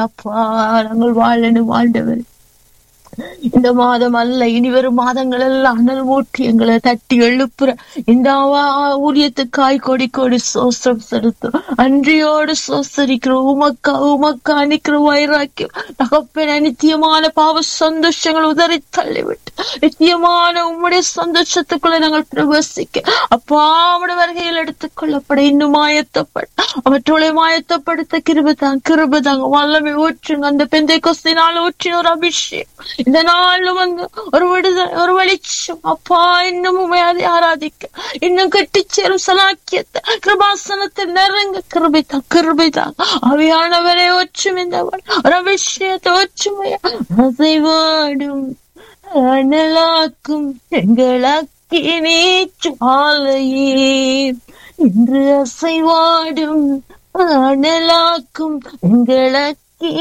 அப்பா நாங்கள் வாழணும் ஆண்டவர் இந்த மாதம் அல்ல இனி வரும் மாதங்கள் எல்லாம் அனல் ஊற்றி எங்களை தட்டி எழுப்புற இந்த ஆவா- ஊழியத்துக்காய் கொடி கொடி சோஸ்திரம் செலுத்தும் அன்றியோடு சோசரிக்கிற உமக்கா உமக்கா நிக்கிற வைராக்கியம் தகப்பன நித்தியமான பாவ சந்தோஷங்கள் உதறி தள்ளிவிட்டு நித்தியமான உம்முடைய சந்தோஷத்துக்குள்ள நாங்கள் பிரவேசிக்க அப்பா அவருடைய வருகையில் எடுத்துக்கொள்ளப்பட இன்னும் ஆயத்தப்பட அவற்றோட ஆயத்தப்படுத்த கிருபதாங்க கிருபதாங்க வல்லமை ஊற்றுங்க அந்த பெந்தை கொஸ்தினால் ஊற்றின ஒரு அபிஷேகம் இந்த நாள்ல வந்து ஒரு விடுதலை ஒரு வெளிச்சம் அப்பா இன்னும் உண்மை அதை ஆராதிக்க இன்னும் கட்டிச்சேரும் சலாக்கியத்தை கிருபாசனத்தில் நெருங்க கிருபிதான் கிருபிதான் அவையானவரை ஒற்றுமைந்தவன் ஒரு அபிஷேகத்தை ஒற்றுமையா அசைவாடும் அனலாக்கும் எங்களாக்கி நீச்சுவாலையே இன்று அசைவாடும் அனலாக்கும் எங்களை